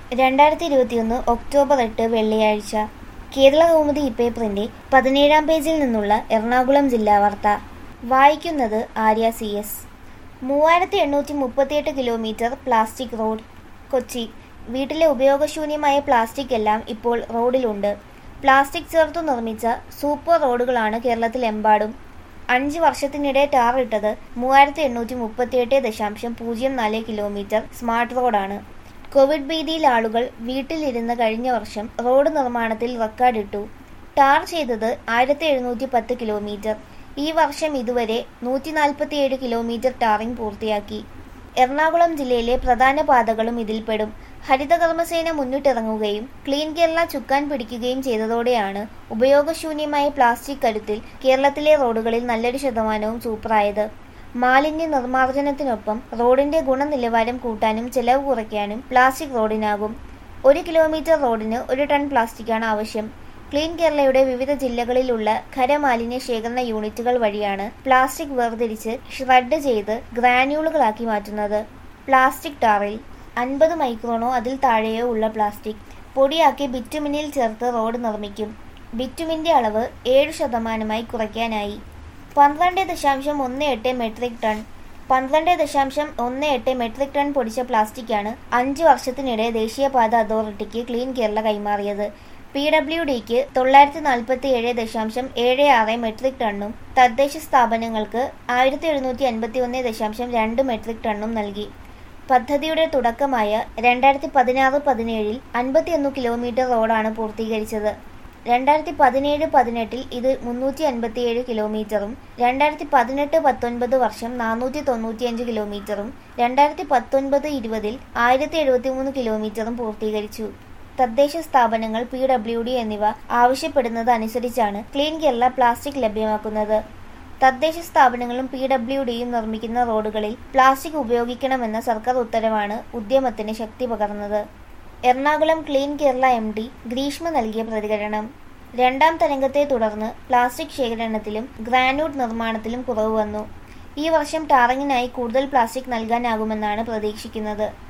രണ്ടായിരത്തി ഇരുപത്തിയൊന്ന് ഒക്ടോബർ എട്ട് വെള്ളിയാഴ്ച കേരള കൗമുദി ഇപ്പേപ്പറിന്റെ പതിനേഴാം പേജിൽ നിന്നുള്ള എറണാകുളം ജില്ലാ വാർത്ത വായിക്കുന്നത് ആര്യ സി എസ് മൂവായിരത്തി എണ്ണൂറ്റി മുപ്പത്തിയെട്ട് കിലോമീറ്റർ പ്ലാസ്റ്റിക് റോഡ് കൊച്ചി വീട്ടിലെ ഉപയോഗശൂന്യമായ പ്ലാസ്റ്റിക് എല്ലാം ഇപ്പോൾ റോഡിലുണ്ട് പ്ലാസ്റ്റിക് ചേർത്തു നിർമ്മിച്ച സൂപ്പർ റോഡുകളാണ് കേരളത്തിലെമ്പാടും അഞ്ച് വർഷത്തിനിടെ ടാർ ഇട്ടത് മൂവായിരത്തി എണ്ണൂറ്റി മുപ്പത്തിയെട്ട് ദശാംശം പൂജ്യം നാല് കിലോമീറ്റർ സ്മാർട്ട് റോഡാണ് കോവിഡ് ഭീതിയിൽ ആളുകൾ വീട്ടിലിരുന്ന് കഴിഞ്ഞ വർഷം റോഡ് നിർമ്മാണത്തിൽ റെക്കോർഡിട്ടു ടാർ ചെയ്തത് ആയിരത്തി എഴുന്നൂറ്റി പത്ത് കിലോമീറ്റർ ഈ വർഷം ഇതുവരെ നൂറ്റി നാൽപ്പത്തിയേഴ് കിലോമീറ്റർ ടാറിംഗ് പൂർത്തിയാക്കി എറണാകുളം ജില്ലയിലെ പ്രധാന പാതകളും ഇതിൽപ്പെടും ഹരിതകർമ്മസേന മുന്നിട്ടിറങ്ങുകയും ക്ലീൻ കേരള ചുക്കാൻ പിടിക്കുകയും ചെയ്തതോടെയാണ് ഉപയോഗശൂന്യമായ പ്ലാസ്റ്റിക് കരുത്തിൽ കേരളത്തിലെ റോഡുകളിൽ നല്ലൊരു ശതമാനവും സൂപ്പറായത് മാലിന്യ നിർമ്മാർജ്ജനത്തിനൊപ്പം റോഡിന്റെ ഗുണനിലവാരം കൂട്ടാനും ചെലവ് കുറയ്ക്കാനും പ്ലാസ്റ്റിക് റോഡിനാകും ഒരു കിലോമീറ്റർ റോഡിന് ഒരു ടൺ പ്ലാസ്റ്റിക്കാണ് ആവശ്യം ക്ലീൻ കേരളയുടെ വിവിധ ജില്ലകളിലുള്ള ഖരമാലിന്യ ശേഖരണ യൂണിറ്റുകൾ വഴിയാണ് പ്ലാസ്റ്റിക് വേർതിരിച്ച് ഷ്രെഡ് ചെയ്ത് ഗ്രാന്യൂളുകളാക്കി മാറ്റുന്നത് പ്ലാസ്റ്റിക് ടാറിൽ അൻപത് മൈക്രോണോ അതിൽ താഴെയോ ഉള്ള പ്ലാസ്റ്റിക് പൊടിയാക്കി ബിറ്റുമിനിൽ ചേർത്ത് റോഡ് നിർമ്മിക്കും ബിറ്റുമിന്റെ അളവ് ഏഴ് ശതമാനമായി കുറയ്ക്കാനായി പന്ത്രണ്ട് ദശാംശം ഒന്ന് എട്ട് മെട്രിക് ടൺ പന്ത്രണ്ട് ദശാംശം ഒന്ന് എട്ട് മെട്രിക് ടൺ പൊടിച്ച പ്ലാസ്റ്റിക്കാണ് അഞ്ച് വർഷത്തിനിടെ ദേശീയപാത അതോറിറ്റിക്ക് ക്ലീൻ കേരള കൈമാറിയത് പി ഡബ്ല്യു ഡിക്ക് തൊള്ളായിരത്തി നാൽപ്പത്തി ഏഴ് ദശാംശം ഏഴ് ആറ് മെട്രിക് ടണ്ണും തദ്ദേശ സ്ഥാപനങ്ങൾക്ക് ആയിരത്തി എഴുന്നൂറ്റി അൻപത്തി ഒന്ന് ദശാംശം രണ്ട് മെട്രിക് ടണ്ണും നൽകി പദ്ധതിയുടെ തുടക്കമായ രണ്ടായിരത്തി പതിനാറ് പതിനേഴിൽ അൻപത്തിയൊന്ന് കിലോമീറ്റർ റോഡാണ് പൂർത്തീകരിച്ചത് രണ്ടായിരത്തി പതിനേഴ് പതിനെട്ടിൽ ഇത് മുന്നൂറ്റി അൻപത്തിയേഴ് കിലോമീറ്ററും രണ്ടായിരത്തി പതിനെട്ട് പത്തൊൻപത് വർഷം നാനൂറ്റി തൊണ്ണൂറ്റിയഞ്ച് കിലോമീറ്ററും രണ്ടായിരത്തി പത്തൊൻപത് ഇരുപതിൽ ആയിരത്തി എഴുപത്തിമൂന്ന് കിലോമീറ്ററും പൂർത്തീകരിച്ചു തദ്ദേശ സ്ഥാപനങ്ങൾ പി ഡബ്ല്യു ഡി എന്നിവ ആവശ്യപ്പെടുന്നത് അനുസരിച്ചാണ് ക്ലീൻ കേരള പ്ലാസ്റ്റിക് ലഭ്യമാക്കുന്നത് തദ്ദേശ സ്ഥാപനങ്ങളും പി ഡബ്ല്യു ഡിയും നിർമ്മിക്കുന്ന റോഡുകളിൽ പ്ലാസ്റ്റിക് ഉപയോഗിക്കണമെന്ന സർക്കാർ ഉത്തരവാണ് ഉദ്യമത്തിന് ശക്തി പകർന്നത് Ernakulam clean Kerala M D Greeshma നൽകിയ പ്രതികരണം രണ്ടാം തരംഗത്തെ തുടർന്ന് പ്ലാസ്റ്റിക് ശേഖരണത്തിലും ഗ്രാനൂട്ട് നിർമ്മാണത്തിലും കുറവ് വന്നു ഈ വർഷം ടാറിങ്ങിനായി കൂടുതൽ പ്ലാസ്റ്റിക് നൽകാനാകുമെന്നാണ് പ്രതീക്ഷിക്കുന്നത്